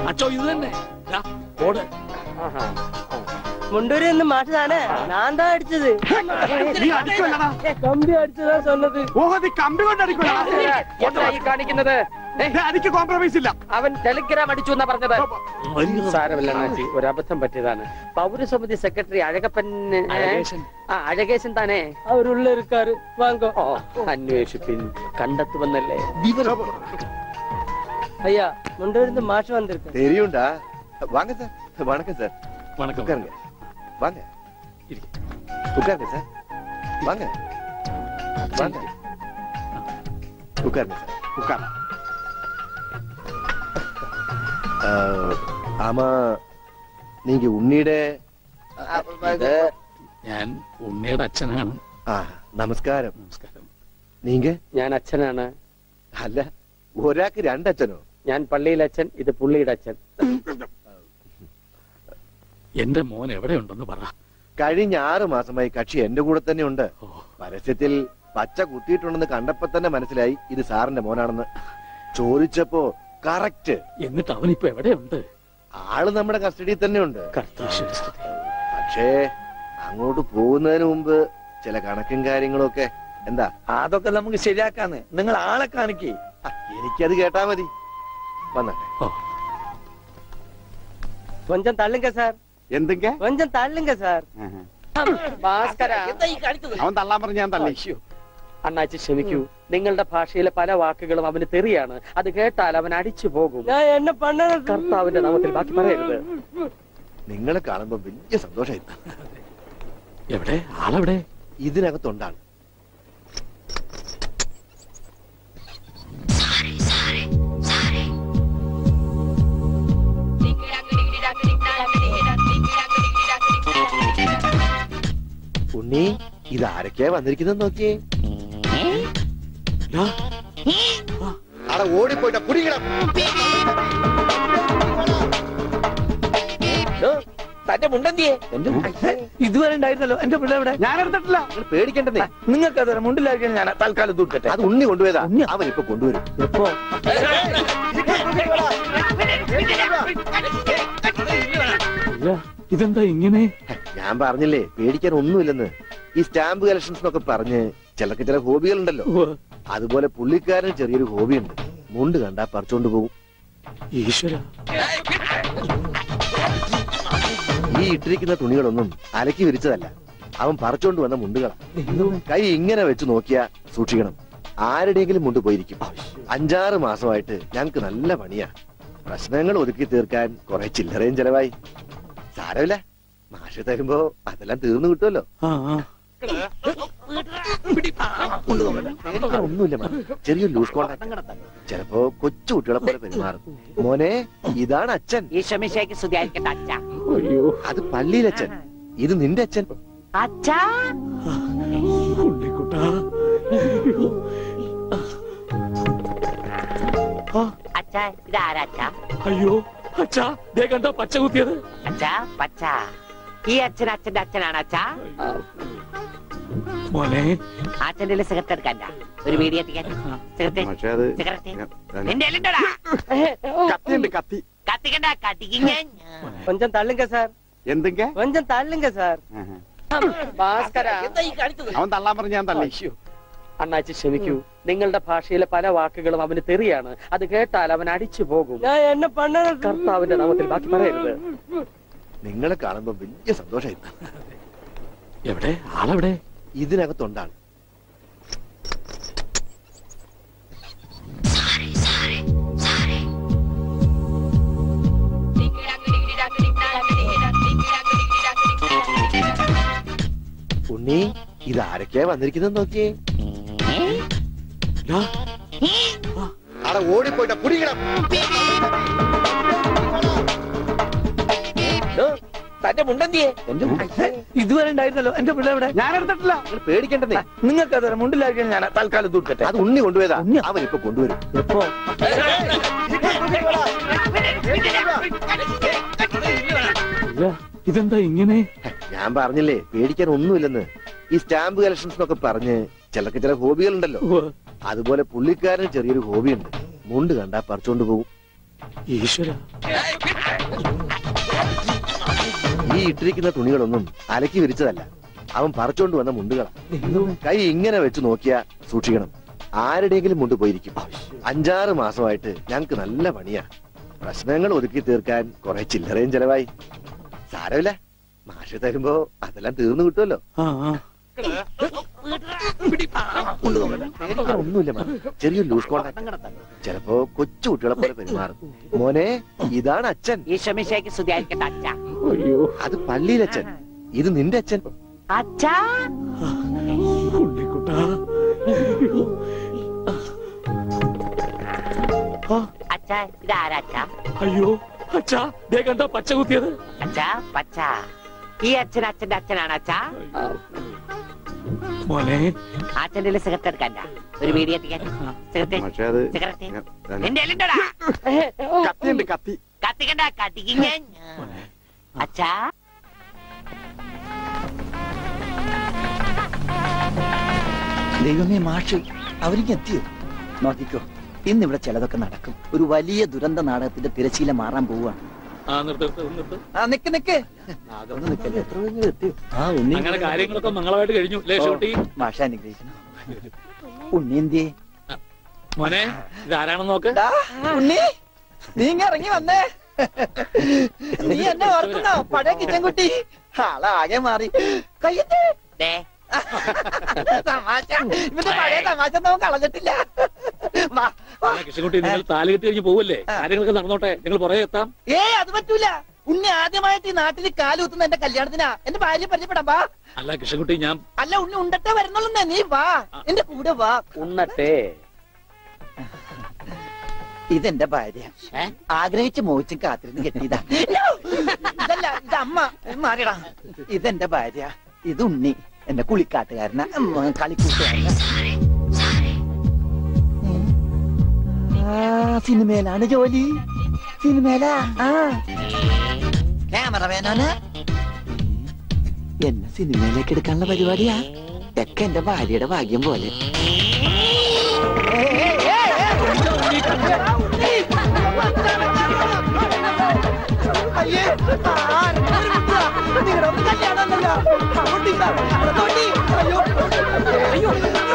അച്ചോ ഇത് തന്നെ ദാ, ഓട് മുണ്ടൂരി എന്ന് മാഷാണ് ഞാൻ താ അടിച്ചത് നീ അടിക്കുമല്ലടാ കമ്പി അടിച്ചതാ சொன்னது ഓഹോ നീ കമ്പി കൊണ്ട് അടിക്കുമല്ലടാ എന്താ ഈ കാണിക്കുന്നത് ഏ, എനിക്ക് കോംപ്രമൈസ് ഇല്ല അവൻ ടെലിഗ്രാം അടിച്ചു എന്നാ പറഞ്ഞത് വലിയ സാരമില്ല അണ്ണാച്ചി ഒരു അബദ്ധം പറ്റിയതാണ് പൗരസമിതി സെക്രട്ടറി അഴകപ്പൻ ഏ? അഴകേശൻ. ആ അഴകേശൻ താനേ അവരുള്ള இருக்காரு வாங்க ഓ അന്വേഷിപ്പിൻ കണ്ടെത്തുമെന്നല്ലേ ஐயா முண்டூரி இருந்து மாஷ் வந்திருக்கு தெரியும்டா வாங்க சார் வணக்கம் சார் வணக்கம் உட்காருங்க வாங்க உட்காருங்க சார் வாங்க வாங்க உட்காருங்க சார் ഉക്കാർ ஆ, ஆமா நீங்க உன்னிയുടെ ഇത് ഞാൻ ഉണ്ണിയുടെ അച്ഛനാണ് ആ നമസ്കാരം നമസ്കാരം നീങ്ക ഞാൻ അച്ഛനാണ് അല്ല ഒരാൾക്ക് രണ്ടച്ഛനോ ഞാൻ പള്ളിയിലെ അച്ഛൻ ഇത് പുള്ളിയുടെ അച്ഛൻ എന്റെ മോൻ എവിടെയുണ്ടെന്ന് പറ കഴിഞ്ഞ ആറ് മാസമായി കക്ഷി എന്റെ കൂടെ തന്നെ ഉണ്ട് ഓ പരസ്യത്തിൽ പച്ച കുത്തിയിട്ടുണ്ടെന്ന് കണ്ടപ്പോ തന്നെ മനസ്സിലായി ഇത് സാറിന്റെ മോനാണെന്ന് ചോദിച്ചപ്പോ കറക്റ്റ് എന്നിട്ട് അവനിപ്പോ എവിടെയുണ്ട് ആള് നമ്മുടെ കസ്റ്റഡിയിൽ തന്നെ ഉണ്ട് ഈശ്വര സ്തുതി. പക്ഷേ അങ്ങോട്ട് പോകുന്നതിന് മുമ്പ് ചില കണക്കും കാര്യങ്ങളും ഒക്കെ എന്താ അതൊക്കെ നമുക്ക് ശരിയാക്കാന്ന് നിങ്ങൾ ആളെ കാണിക്കേ ആ, എനിക്കത് കേട്ടാ മതി വന്നട്ടെ ഓ கொஞ்சம் தள்ளுங்க சார் എന്തെങ്കിൽ கொஞ்சம் தள்ளுங்க சார் ഭാസ്കര അവൻ തള്ളാൻ പറഞ്ഞ ഞാൻ തള്ളി അയ്യോ. അണ്ണാച്ചി ക്ഷമിക്കൂ നിങ്ങളുടെ ഭാഷയിലെ പല വാക്കുകളും അവന് തെറിയാണ് അത് കേട്ടാൽ അവൻ അടിച്ചു പോകും நான் என்ன பண்ண കർത്താവിന്റെ നാമത്തിൽ ബാക്കി പറയരുത് നിങ്ങളെ കാണുമ്പോ വലിയ സന്തോഷമായിരുന്നു എവിടെ ആളെവിടെ ഇതിനകത്തുണ്ടാണ് ഉണ്ണി ഇത് ആരൊക്കെയാ വന്നിരിക്കുന്നത് നോക്കിയേ ഡാ, അവിടെ ഓടിപ്പോയിട്ട കുടിക്കണം തന്റെ മുണ്ടെന്തിയെ ഇതുവരെ ഉണ്ടായിരുന്നല്ലോ എന്റെ പിള്ള എവിടെ ഞാൻ എടുത്തിട്ടില്ല നിങ്ങൾ പേടിക്കണ്ടെന്നേ നിങ്ങൾക്ക് അത് മുണ്ടിലായിരിക്കും ഞാൻ തൽക്കാലം തൂക്കട്ടെ അത് ഉണ്ണി കൊണ്ടുപോയതാ ഉണ്ണിയാ? അവൻ ഇപ്പൊ കൊണ്ടുവരും எப்போ ഇല്ല, ഇതെന്താ ഇങ്ങനെ ഞാൻ പറഞ്ഞില്ലേ പേടിക്കാൻ ഒന്നുമില്ലെന്ന് ഈ സ്റ്റാമ്പ് കളക്ഷൻസ് എന്നൊക്കെ പറഞ്ഞ് ചിലർക്ക് ചില ഹോബികളുണ്ടല്ലോ ഉവ്വ്. അതുപോലെ പുള്ളിക്കാരന് ചെറിയൊരു ഹോബിയുണ്ട് മുണ്ട് കണ്ടാ പറിച്ചോണ്ട് പോകും ഈശ്വര ഈ ഇട്ടിരിക്കുന്ന തുണികളൊന്നും അലക്കി വിരിച്ചതല്ല അവൻ പറിച്ചോണ്ട് വന്ന മുണ്ടുകളാ കൈ ഇങ്ങനെ വെച്ച് നോക്കിയാ സൂക്ഷിക്കണം ആരുടെയെങ്കിലും മുണ്ട് പോയിരിക്കും അഞ്ചാറ് മാസമായിട്ട് ഞങ്ങക്ക് നല്ല പണിയാ പ്രശ്നങ്ങൾ ഒതുക്കി തീർക്കാൻ കുറെ ചില്ലറയും ചെലവായി സാരമില്ല മാഷ് തരുമ്പോ അതെല്ലാം തീർന്നു കിട്ടുമല്ലോ ആ ആ. ഒന്നുമില്ല മാം. ചെറിയൊരു ലൂസ് കോണ്ടാക്ട് ചിലപ്പോ കൊച്ചു കുട്ടികളെ പോലെ പെരുമാറും മോനെ ഇതാണ് അച്ഛൻ ഈശോമിശേക്ക് സ്തുതിയായിരിക്കട്ടെ അച്ഛ അയ്യോ അത് പള്ളിയിലച്ഛൻ ഇത് നിന്റെ അച്ഛൻ അച്ഛ ഉണ്ണിക്കുട്ടാ അയ്യോ. ആ, അച്ഛ ഇതാരാ അച്ഛ അയ്യോ അച്ഛാ ദേ കണ്ട പച്ച കുത്തിയത് അച്ഛ പച്ച ഈ അച്ഛൻ അച്ഛന്റെ അച്ഛനാണ് അച്ഛ മോനെ അച്ഛന്റെ സിഗരറ്റ് എടുക്കാൻ ഒരു വീഡിയോ എത്തിക്കാൻ സിഗരറ്റ് പക്ഷെ അത് സിഗരറ്റ് നിന്റെ കയ്യിലുണ്ടോടാ? കത്തിയുണ്ട് കത്തി കത്തിക്കണ്ട കത്തിക്കിങ്ങ கொஞ்சம் தள்ளுங்க சார் എന്തെങ്കിൽ கொஞ்சம் தள்ளுங்க சார் ഭാസ്കര അവൻ തള്ളാൻ പറഞ്ഞ ഞാൻ തള്ളി അയ്യോ. അണ്ണാച്ചി ക്ഷമിക്കൂ നിങ്ങളുടെ ഭാഷയിലെ പല വാക്കുകളും അവന് തെറിയാണ് അത് കേട്ടാൽ അവൻ അടിച്ചു പോകും நான் என்ன பண்ண കർത്താവിന്റെ നാമത്തിൽ ബാക്കി പറയരുത് നിങ്ങളെ കാണുമ്പോ വലിയ സന്തോഷമായിരുന്നു എവിടെ ആളെവിടെ ഇതിനകത്തുണ്ടാണ് ഉണ്ണി ഇത് ആരൊക്കെയാ വന്നിരിക്കുന്നത് നോക്കിയേ ഡാ, അവിടെ ഓടിപ്പോയിട്ട കുടിക്കണം തന്റെ മുണ്ടെന്തിയെ ഇതുവരെ ഉണ്ടായിരുന്നല്ലോ എന്റെ പിള്ള എവിടെ ഞാൻ എടുത്തിട്ടില്ല നിങ്ങൾ പേടിക്കണ്ടെന്നേ നിങ്ങൾക്ക് അത് മുണ്ടിലായിരിക്കും ഞാൻ തൽക്കാലം തൂക്കട്ടെ അത് ഉണ്ണി കൊണ്ടുപോയതാ ഉണ്ണിയാ? അവൻ ഇപ്പൊ കൊണ്ടുവരും எப்போ ഇല്ല, ഇതെന്താ ഇങ്ങനെ ഞാൻ പറഞ്ഞില്ലേ പേടിക്കാൻ ഒന്നുമില്ലെന്ന് ഈ സ്റ്റാമ്പ് കളക്ഷൻസ് എന്നൊക്കെ പറഞ്ഞ് ചിലർക്ക് ചില ഹോബികളുണ്ടല്ലോ ഉവ്വ്. അതുപോലെ പുള്ളിക്കാരന് ചെറിയൊരു ഹോബിയുണ്ട് മുണ്ട് കണ്ടാ പറിച്ചോണ്ട് പോകും ഈശ്വര ഈ ഇട്ടിരിക്കുന്ന തുണികളൊന്നും അലക്കി വിരിച്ചതല്ല അവൻ പറിച്ചോണ്ട് വന്ന മുണ്ടുകളാ കൈ ഇങ്ങനെ വെച്ച് നോക്കിയാ സൂക്ഷിക്കണം ആരുടെയെങ്കിലും മുണ്ട് പോയിരിക്കും അഞ്ചാറ് മാസമായിട്ട് ഞങ്ങക്ക് നല്ല പണിയാ പ്രശ്നങ്ങൾ ഒതുക്കി തീർക്കാൻ കുറെ ചില്ലറയും ചെലവായി സാരമില്ല മാഷ് തരുമ്പോ അതെല്ലാം തീർന്നു കിട്ടുമല്ലോ ആ ആ ഒന്നുമില്ല മാം. ചെറിയൊരു ലൂസ് കോണ്ടാക്ട് ചിലപ്പോ കൊച്ചു കുട്ടികളെ പോലെ പെരുമാറും മോനെ ഇതാണ് അച്ഛൻ ഈശ്വമിശയ്ക്ക് സ്തുതിയായിരിക്കട്ടെ അച്ഛ അയ്യോ അത് പള്ളിയിലച്ഛൻ ഇത് നിന്റെ അച്ഛൻ അച്ഛ ഉണ്ണിക്കുട്ടാ അയ്യോ. ആ, അച്ഛ ഇതാരാ അച്ഛ അയ്യോ അച്ഛാ ദേ കണ്ട പച്ച കുത്തിയത് അച്ഛ പച്ച ഈ അച്ഛൻ അച്ഛന്റെ അച്ഛനാണ് അച്ഛ മോനെ അച്ഛന്റെ സിഗരറ്റ് എടുക്കണ്ട ഒരു വീഡിയോ എത്തിക്കാൻ സിഗരറ്റ് പക്ഷെ അത് സിഗരറ്റ് നിന്റെ എല്ലുണ്ടോടാ കത്തിയുണ്ട് കത്തി കത്തിക്കണ്ട കത്തിക്കും ഞാൻ അച്ഛാ ദൈവമേ മാഷ് അവരിക്ക് എത്തിയോ നോക്കിക്കോ ഇന്നിവിടെ ചിലതൊക്കെ നടക്കും ഒരു വലിയ ദുരന്ത നാടകത്തിന്റെ തിരശീല മാറാൻ പോവാണ് ആ നിർത്ത് നിർത്ത് നിർത്ത് ആ നിക്ക് നിക്ക് അതൊന്ന് നിക്കല്ലേ എത്ര വേഗം എത്തിയോ ആ ഉണ്ണി അങ്ങനെ കാര്യങ്ങളൊക്കെ മംഗളമായിട്ട് കഴിഞ്ഞു അല്ലേ ഷൂട്ടി മാഷ അനുഗ്രഹിക്കണം ഉണ്ണി എന്തിയേ മോനെ ഇതാരാണെന്ന് നോക്ക് ഡാ, ഉണ്ണി നീ ഇങ്ങ ഇറങ്ങി വന്നേ നീ എന്നെ ഓർക്കുന്നോ പഴയ കിച്ചൻ കുട്ടി ആളാകെ മാറി കയ്യത്തെ ദേ തമാശ ഇവന്റെ പഴയ തമാശ ഒന്നും കളഞ്ഞിട്ടില്ല വാ, വാ. അല്ല, കൃഷ്ണൻകുട്ടി നിങ്ങൾ താലി കെട്ടി കഴിഞ്ഞ് പോവല്ലേ കാര്യങ്ങളൊക്കെ നടന്നോട്ടെ നിങ്ങൾ പുറകെ എത്താം ഏയ് അത് പറ്റൂല ഉണ്ണി ആദ്യമായിട്ട് ഈ നാട്ടിൽ കാലുകുത്തുന്ന എന്റെ കല്യാണത്തിനാ എന്റെ ഭാര്യ പരിചയപ്പെടാം വാ അല്ല കൃഷ്ണൻകുട്ടി ഞാൻ അല്ല ഉണ്ണി ഉണ്ടട്ടെ വരുന്നുള്ളൂ നീ വാ എന്റെ കൂടെ വാ ഉണ്ണട്ടെ ഇതെന്റെ ഭാര്യ ഏ? ആഗ്രഹിച്ച് മോഹിച്ചും കാത്തിരുന്ന് കെട്ടിയതാ ഇതല്ല ഇത് അമ്മ മാറിയടാ ഇതെന്റെ ഭാര്യ ഇത് ഉണ്ണി എന്റെ കുളിക്കാട്ടുകാരന കളിക്കൂട്ടുകാരന ആ സിനിമയിലാണ് ജോലി സിനിമയിലാ ആ ക്യാമറമാനാണ് എന്നെ സിനിമയിലേക്ക് എടുക്കാനുള്ള പരിപാടിയാ ഒക്കെ എന്റെ ഭാര്യയുടെ ഭാഗ്യം പോലെ അയ്യേ നിങ്ങളുടെ കല്യാണമല്ലോ അങ്ങോട്ടില്ല അങ്ങോട്ടി അയ്യോ അയ്യോ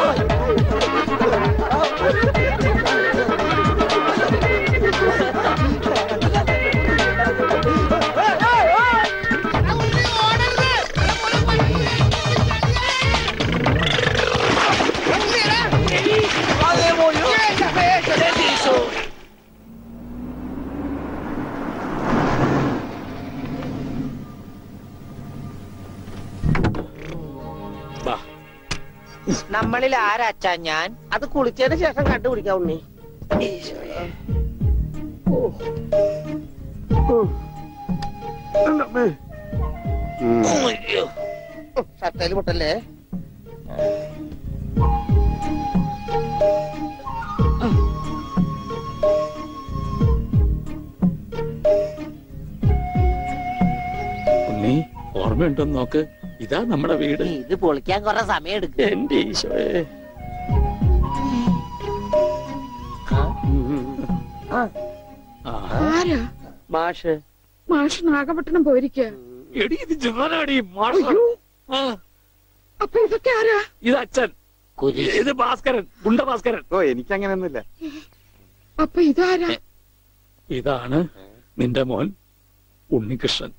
വാ നമ്മളിൽ ആരാച്ചാ ഞാൻ അത് കുളിച്ചതിന് ശേഷം കണ്ടുപിടിക്കാം ഉണ്ണി ഷർട്ടയിൽ മുട്ടല്ലേ ഉണ്ണി ഓർമ്മയുണ്ടോന്ന് നോക്ക് ഇതാ നമ്മുടെ വീട് ഇത് പൊളിക്കാൻ കുറെ സമയം എടുക്കും എന്റെ ഈശോയെ ആ. ആരാ മാഷ് മാഷ് നാഗപട്ടണം പോയിരിക്ക എടി ഇത് ഞാനാടി മാഷ ആ, അപ്പൊ ഇതൊക്കെ ആരാ ഇത് അച്ഛൻ കുരിശ് ഇത് ഭാസ്കരൻ ഗുണ്ട ഭാസ്കരൻ ഓ എനിക്കങ്ങനെയൊന്നുമില്ല അപ്പൊ ഇതാരാ ഇതാണ് നിന്റെ മോൻ ഉണ്ണികൃഷ്ണൻ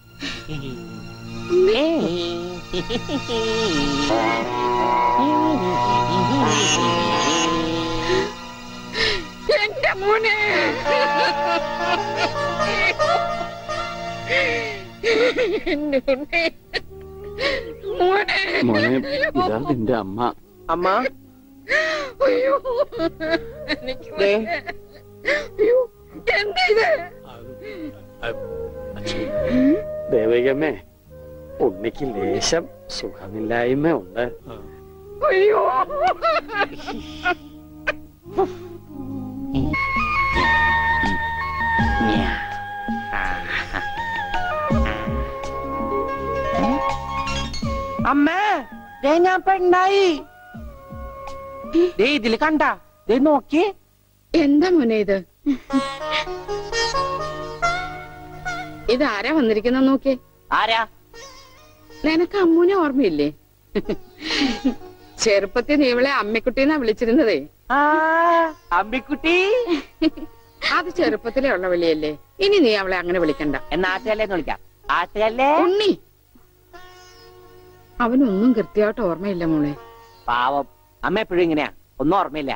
എന്റെ മോനെ എന്റെ ഉണ്ണി. മോനെ മോനെ ഇതാ നിന്റെ അമ്മ അമ്മ അയ്യോ എനിക്ക് ദേ. വയ്യ. അയ്യോ എന്താ ഇത് ദേവികമ്മേ ഉണ്ണിക്ക് ലേശം സുഖമില്ലായ്മ ഉണ്ട് അയ്യോ അമ്മേ ദേ ഞാൻ പെണ്ണായി ദേ ഇതില് കണ്ട ദേ നോക്കി എന്താ മോനെ ഇത് ഇതാരാ വന്നിരിക്കുന്ന നോക്കിയേ ആരാ നിനക്ക് അമ്മൂനെ ഓർമ്മയില്ലേ ചെറുപ്പത്തിൽ നീ ഇവളെ അമ്മിക്കുട്ടീന്നാ വിളിച്ചിരുന്നതേ ആ അമ്പിക്കുട്ടി അത് ചെറുപ്പത്തിലേ ഉള്ള വിളിയല്ലേ ഇനി നീ അവളെ അങ്ങനെ വിളിക്കണ്ട എന്നാ ആട്ടുകല്ലേന്ന് വിളിക്കാം ആട്ടുകല്ലേ ഉണ്ണി അവനൊന്നും കൃത്യമായിട്ട് ഓർമ്മയില്ല മോളെ പാവം അമ്മ എപ്പോഴും ഇങ്ങനെയാ ഒന്നും ഓർമ്മയില്ല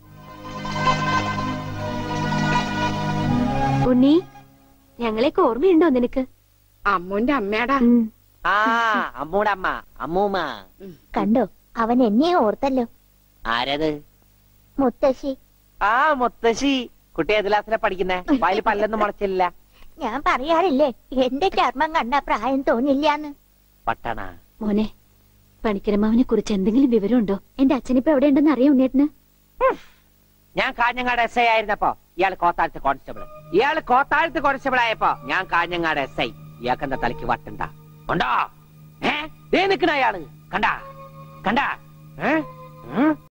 ഉണ്ണി ഞങ്ങളെയൊക്കെ ഓർമ്മയുണ്ടോ നിനക്ക് അമ്മൂന്റെ അമ്മയാടാ ആ അമ്മൂടെ അമ്മ അമ്മൂമ്മ കണ്ടോ അവൻ എന്നെ ഓർത്തല്ലോ ആരത് മുത്തശ്ശി ആ മുത്തശ്ശി കുട്ടി ഏത് ക്ലാസ്സിലാ പഠിക്കുന്നേ വായിൽ പല്ലൊന്നും മുളച്ചില്ല ഞാൻ പറയാറില്ലേ എന്റെ ചർമ്മം കണ്ട പ്രായം തോന്നില്ലാന്ന് പട്ടണ മോനെ പണിക്കരമാവിനെ കുറിച്ച് എന്തെങ്കിലും വിവരമുണ്ടോ എന്റെ അച്ഛനിപ്പോ എവിടെ ഉണ്ടെന്ന് അറിയാം ഉണ്ണേട്ടന് ഞാൻ കാഞ്ഞങ്ങാട് എസ് ഐ ആയിരുന്നപ്പോ ഇയാൾ കോത്താഴത്ത് കോൺസ്റ്റബിൾ ഇയാൾ കോത്താഴത്ത് കോൺസ്റ്റബിൾ ആയപ്പോ ഞാൻ കാഞ്ഞങ്ങാട് എസ് ഐ ഇയാൾക്ക് എന്താ തലയ്ക്ക് വട്ടുണ്ട ഉണ്ടോ ഏ ദേ നിക്കണ അയാള് കണ്ടാ കണ്ടാ ഏ ഉം?